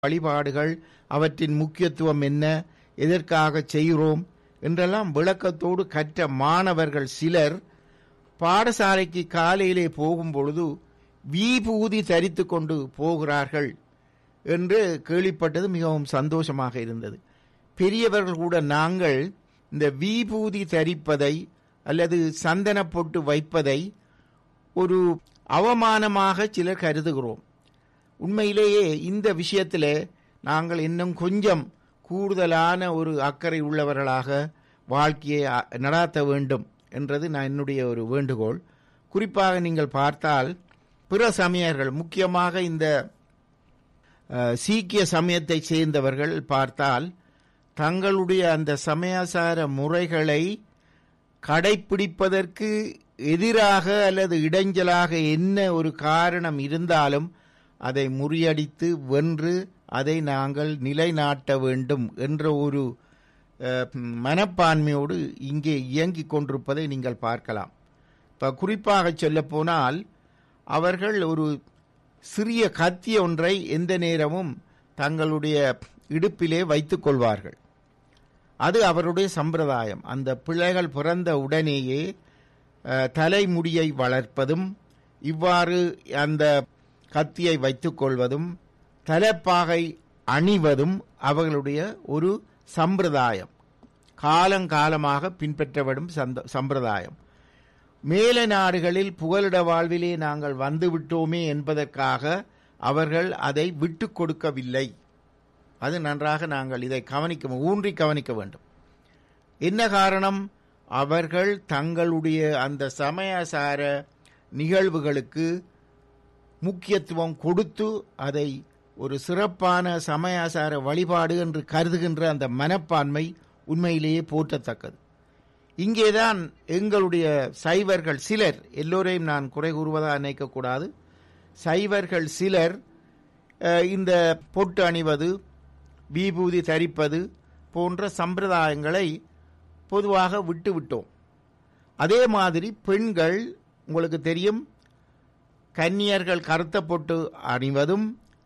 வழிபாடுகள் அவற்றின் முக்கியத்துவம் என்ன எதற்காக செய்கிறோம் என்றெல்லாம் விளக்கத்தோடு கற்ற மாணவர்கள் சிலர் பாடசாலைக்கு காலையிலே போகும் பொழுது வீபூதி தரித்து கொண்டு போகிறார்கள் என்று கேள்விப்பட்டது மிகவும் சந்தோஷமாக இருந்தது பெரியவர்கள் கூட நாங்கள் இந்த வீபூதி தரிப்பதை அல்லது சந்தன பொட்டு வைப்பதை ஒரு அவமானமாக சிலர் கருதுகிறோம் உண்மையிலேயே இந்த விஷயத்தில் நாங்கள் இன்னும் கொஞ்சம் கூடுதலான ஒரு அக்கறை உள்ளவர்களாக வாழ்க்கையை அ- நடாத்த வேண்டும் என்றது நான் என்னுடைய ஒரு வேண்டுகோள் குறிப்பாக நீங்கள் பார்த்தால் பிற சமயர்கள் முக்கியமாக இந்த அஹ், சீக்கிய சமயத்தை சேர்ந்தவர்கள் பார்த்தால் தங்களுடைய அந்த சமயாசார முறைகளை கடைப்பிடிப்பதற்கு எதிராக அல்லது இடைஞ்சலாக என்ன ஒரு காரணம் இருந்தாலும் அதை முறியடித்து வென்று அதை நாங்கள் நிலைநாட்ட வேண்டும் என்ற ஒரு அஹ், மனப்பான்மையோடு இங்கே இயங்கிக் கொண்டிருப்பதை நீங்கள் பார்க்கலாம் இப்போ குறிப்பாக சொல்லப்போனால் அவர்கள் ஒரு சிறிய கத்தி ஒன்றை எந்த நேரமும் தங்களுடைய இடுப்பிலே வைத்துக் கொள்வார்கள் அது அவருடைய சம்பிரதாயம் அந்த பிள்ளைகள் பிறந்த உடனேயே அஹ், தலைமுடியை வளர்ப்பதும் இவ்வாறு அந்த கத்தியை வைத்துக் கொள்வதும் தலைப்பாகை அணிவதும் அவர்களுடைய ஒரு சம்பிரதாயம் காலங்காலமாக பின்பற்றப்படும் சந்த சம்பிரதாயம் மேல நாடுகளில் புகலிட வாழ்விலே நாங்கள் வந்துவிட்டோமே என்பதற்காக அவர்கள் அதை விட்டு கொடுக்கவில்லை அது நன்றாக நாங்கள் இதை கவனிக்க ஊன்றி கவனிக்க வேண்டும் என்ன காரணம் அவர்கள் தங்களுடைய அந்த சமயசார நிகழ்வுகளுக்கு முக்கியத்துவம் கொடுத்து அதை ஒரு சிறப்பான சமயாசார வழிபாடு என்று கருதுகின்ற அந்த மனப்பான்மை உண்மையிலேயே போற்றத்தக்கது இங்கேதான் எங்களுடைய சைவர்கள் சிலர் எல்லோரையும் நான் குறை கூறுவதாக நினைக்கக்கூடாது சைவர்கள் சிலர் அஹ், இந்த பொட்டு அணிவது விபூதி தரிப்பது போன்ற சம்பிரதாயங்களை பொதுவாக விட்டு விட்டோம் அதே மாதிரி பெண்கள் உங்களுக்கு தெரியும் கன்னியர்கள் கருத்த பொட்டு அணிவதும்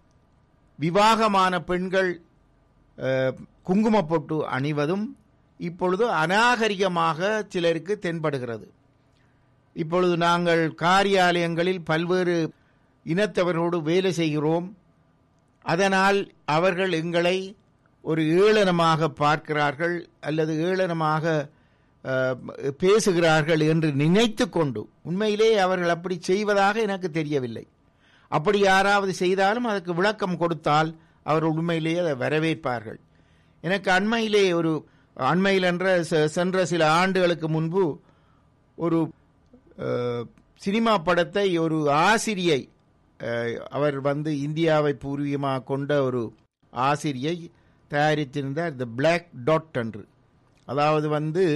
விவாகமான பெண்கள் அஹ், குங்குமப் பொட்டு அணிவதும் இப்பொழுது அநாகரிகமாக சிலருக்கு தென்படுகிறது இப்பொழுது நாங்கள் காரியாலயங்களில் பல்வேறு இனத்தவர்களோடு வேலை செய்கிறோம் அதனால் அவர்கள் எங்களை ஒரு ஏளனமாக பார்க்கிறார்கள் அல்லது ஏளனமாக அஹ், பேசுகிறார்கள் என்று நினைத்து கொண்டு உண்மையிலே அவர்கள் அப்படி செய்வதாக எனக்கு தெரியவில்லை அப்படி யாராவது செய்தாலும் அதற்கு விளக்கம் கொடுத்தால் அவர்கள் உண்மையிலேயே அதை வரவேற்பார்கள் எனக்கு அண்மையிலே ஒரு அண்மையில் என்ற செ- சென்ற சில ஆண்டுகளுக்கு முன்பு ஒரு அஹ், சினிமா படத்தை ஒரு ஆசிரியை அஹ், அவர் வந்து இந்தியாவை பூர்வீகமாக கொண்ட ஒரு ஆசிரியை தயாரித்திருந்தார் த பிளாக் டாட் என்று அதாவது வந்து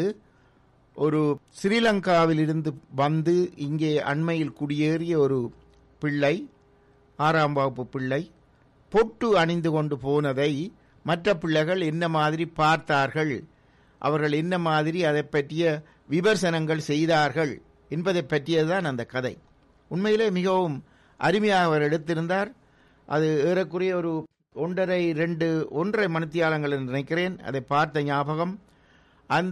ஒரு ஸ்ரீலங்காவிலிருந்து வந்து இங்கே அண்மையில் குடியேறிய ஒரு பிள்ளை ஆறாம் வகுப்பு பிள்ளை பொட்டு அணிந்து கொண்டு போனதை மற்ற பிள்ளைகள் என்ன மாதிரி பார்த்தார்கள் அவர்கள் என்ன மாதிரி அதை பற்றிய விமர்சனங்கள் செய்தார்கள் என்பதை பற்றியதுதான் அந்த கதை உண்மையிலே மிகவும் அருமையாக அவர் எடுத்திருந்தார் அது ஏறக்குறைய ஒரு ஒன்றரை ரெண்டு ஒன்றரை மணித்தியாலங்கள் என்று நினைக்கிறேன் அதை பார்த்த ஞாபகம் அந்த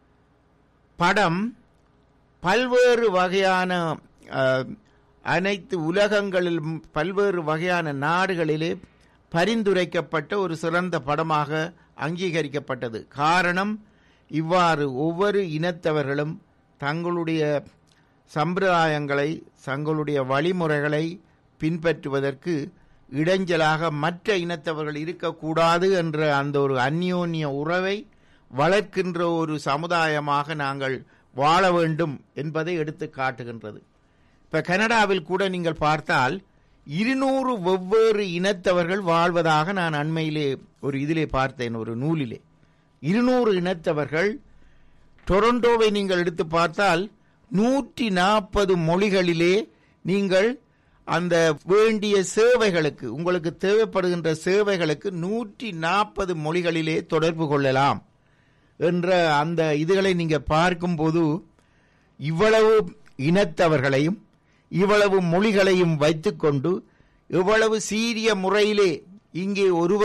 படம் பல்வேறு வகையான அஹ், அனைத்து உலகங்களிலும் பல்வேறு வகையான நாடுகளிலே பரிந்துரைக்கப்பட்ட ஒரு சிறந்த படமாக அங்கீகரிக்கப்பட்டது காரணம் இவ்வாறு ஒவ்வொரு இனத்தவர்களும் தங்களுடைய சம்பிரதாயங்களை தங்களுடைய வழிமுறைகளை பின்பற்றுவதற்கு இடைஞ்சலாக மற்ற இனத்தவர்கள் இருக்கக்கூடாது என்ற அந்த ஒரு அந்யோன்ய உறவை வளர்க்கின்ற ஒரு சமுதாயமாக நாங்கள் வாழ வேண்டும் என்பதை எடுத்து காட்டுகின்றது இப்ப கனடாவில் கூட நீங்கள் பார்த்தால் இருநூறு வெவ்வேறு இனத்தவர்கள் வாழ்வதாக நான் அண்மையிலே ஒரு இதிலே பார்த்தேன் ஒரு நூலிலே இருநூறு இனத்தவர்கள் டொரண்டோவை நீங்கள் எடுத்து பார்த்தால் நூற்றி நாற்பது மொழிகளிலே நீங்கள் அந்த வேண்டிய சேவைகளுக்கு உங்களுக்கு தேவைப்படுகின்ற சேவைகளுக்கு நூற்றி நாற்பது மொழிகளிலே தொடர்பு கொள்ளலாம் என்ற அந்த இதுகளை நீங்க பார்க்கும்போது இவ்வளவு இனத்தவர்களையும் இவ்வளவு மொழிகளையும் வைத்துக்கொண்டு இவ்வளவு சீரிய முறையிலே இங்கே ஒருவர்